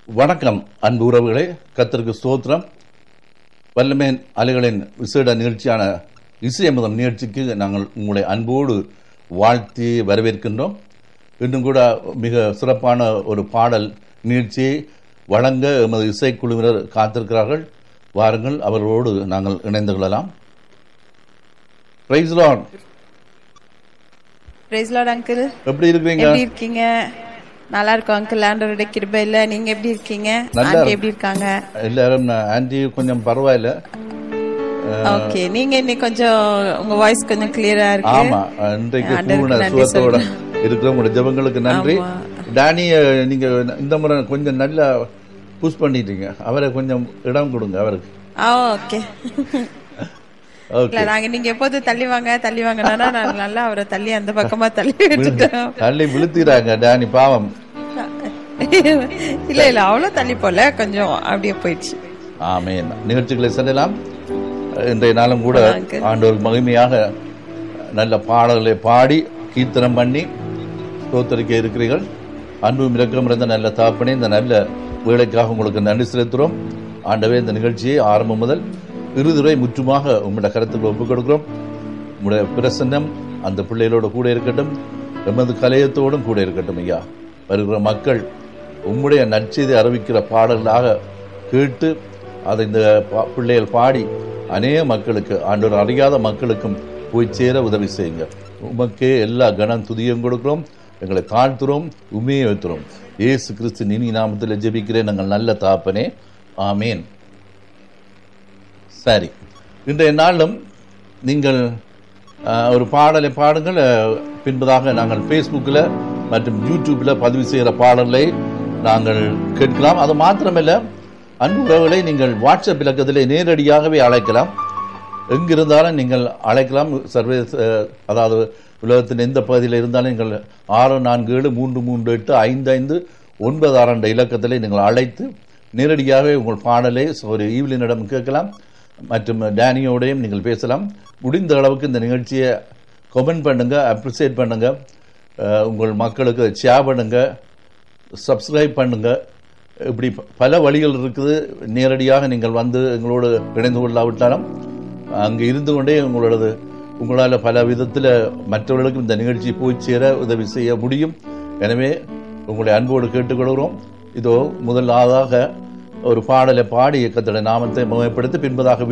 வணக்கம் அன்பு உறவுகளே கத்திற்கு ஸ்தோத்திரம் வல்லமேன் அலைகளின் விசேட நிகழ்ச்சியான இசையமுதம் நிகழ்ச்சிக்கு நாங்கள் உங்களை அன்போடு வாழ்த்தி வரவேற்கின்றோம் இன்னும் கூட மிக சிறப்பான ஒரு பாடல் நிகழ்ச்சியை வழங்க எமது இசைக்குழுவினர் காத்திருக்கிறார்கள் வாருங்கள் அவர்களோடு நாங்கள் இணைந்து கொள்ளலாம் praise lord praise lord uncle எப்படி இருக்கிறீங்க எப்படி இருக்கீங்க நல்லா இருக்கும் அங்கிள் ஆண்டவருடைய கிருபையில நீங்க எப்படி இருக்கீங்க நல்லா ஆண்டி இருக்கு. எப்படி இருக்காங்க எல்லாரும் ஆன்டி கொஞ்சம் பரவாயில்ல ஓகே நீங்க இன்னைக்கு கொஞ்சம் உங்க வாய்ஸ் கொஞ்சம் கிளியரா இருக்கு ஆமா இன்றைக்கு ஆண்டவருக்கு பூர்ண நன்றி சுகத்தோட இருக்கிற உங்களோட ஜெபங்களுக்கு நன்றி ஆமா. டானி அஹ், நீங்க இந்த முறை கொஞ்சம் நல்லா புஷ் பண்ணிட்டீங்க அவரை கொஞ்சம் இடம் கொடுங்க அவருக்கு ஆ ஓகே ஓகே இல்ல நாங்க நீங்க எப்போது தள்ளி வாங்க தள்ளி வாங்கன்னா நான் நல்லா அவரை தள்ளி அந்த பக்கமா தள்ளி விட்டுட்டோம் தள்ளி விழுத்திடுறாங்க டானி பாவம் இல்ல இல்ல அவ்வளவு தள்ளி போல கொஞ்சம் அப்படியே போயிடுச்சு ஆமேன் நிகழ்ச்சிகளை செல்லலாம் இன்றைய நாளும் கூட uncle. ஆண்டவர் மகிமையாக நல்ல பாடல்களை பாடி கீர்த்தனம் பண்ணி ஸ்தோத்தரிக்க இருக்கிறீர்கள் அன்பும் இரக்கம் இருந்த நல்ல தாப்பனே இந்த நல்ல வேலைக்காக உங்களுக்கு நன்றி செலுத்துகிறோம் ஆண்டவே இந்த நிகழ்ச்சியை ஆரம்பம் முதல் இறுதிவரை முற்றுமாக உங்களுடைய கருத்துக்களை ஒப்புக் கொடுக்கிறோம் உங்களுடைய பிரசன்னம் அந்த பிள்ளைகளோட கூட இருக்கட்டும் எமது கலையத்தோடும் கூட இருக்கட்டும் ஐயா வருகிற மக்கள் உம்முடைய நற்செய்தி அறிவிக்கிற பாடல்களாக கேட்டு அதை இந்த பா- பிள்ளைகள் பாடி அநேக மக்களுக்கு ஆண்டவர் அறியாத மக்களுக்கும் போய் சேர உதவி செய்யுங்க உமக்கே எல்லா கனம் துதியும் கொடுக்கிறோம் எங்களை தாழ்த்துறோம் உண்மையை வைத்துறோம் இயேசு கிறிஸ்து நினி நாமத்தில் ஜெபிக்கிறேன் நாங்கள் நல்ல தாப்பனே ஆமேன் சரி இன்றைய நாளிலும் நீங்கள் அஹ், ஒரு பாடலை பாடுங்கள் அஹ், பின்பதாக நாங்கள் ஃபேஸ்புக்கில் மற்றும் யூடியூப்பில் பதிவு செய்கிற பாடலை நாங்கள் கேட்கலாம் அது மாத்திரமல்ல அன்பு உறவுகளை நீங்கள் வாட்ஸ்அப் இலக்கத்திலே நேரடியாகவே அழைக்கலாம் எங்கிருந்தாலும் நீங்கள் அழைக்கலாம் சர்வதேச அஹ், அதாவது உலகத்தின் எந்த பகுதியில் இருந்தாலும் நீங்கள் ஆறு நான்கு ஏழு மூன்று மூன்று எட்டு ஐந்து ஐந்து ஒன்பது ஆறு என்ற இலக்கத்திலே நீங்கள் அழைத்து நேரடியாகவே உங்கள் பாடலை ஒரு ஈவிலினிடம் கேட்கலாம் மற்றும் டேனியோடையும் நீங்கள் பேசலாம் முடிந்த அளவுக்கு இந்த நிகழ்ச்சியை கமெண்ட் பண்ணுங்க அப்ரிசியேட் பண்ணுங்க அஹ், உங்கள் மக்களுக்கு ஷேர் பண்ணுங்க சப்ஸ்கிரைப் பண்ணுங்க இப்படி ப- பல வழிகள் இருக்குது நேரடியாக நீங்கள் வந்து எங்களோடு இணைந்து கொள்ளாவிட்டாலும் அங்கே இருந்து கொண்டே உங்களோடது உங்களால் பல விதத்தில் மற்றவர்களுக்கும் இந்த நிகழ்ச்சி போய் சேர உதவி செய்ய முடியும் எனவே உங்களை அன்போடு கேட்டுக்கொள்கிறோம் இதோ முதலாவதாக ஒரு பாடலை பாடி கத்தோட நாமத்தை முகப்படுத்தி பின்பதாக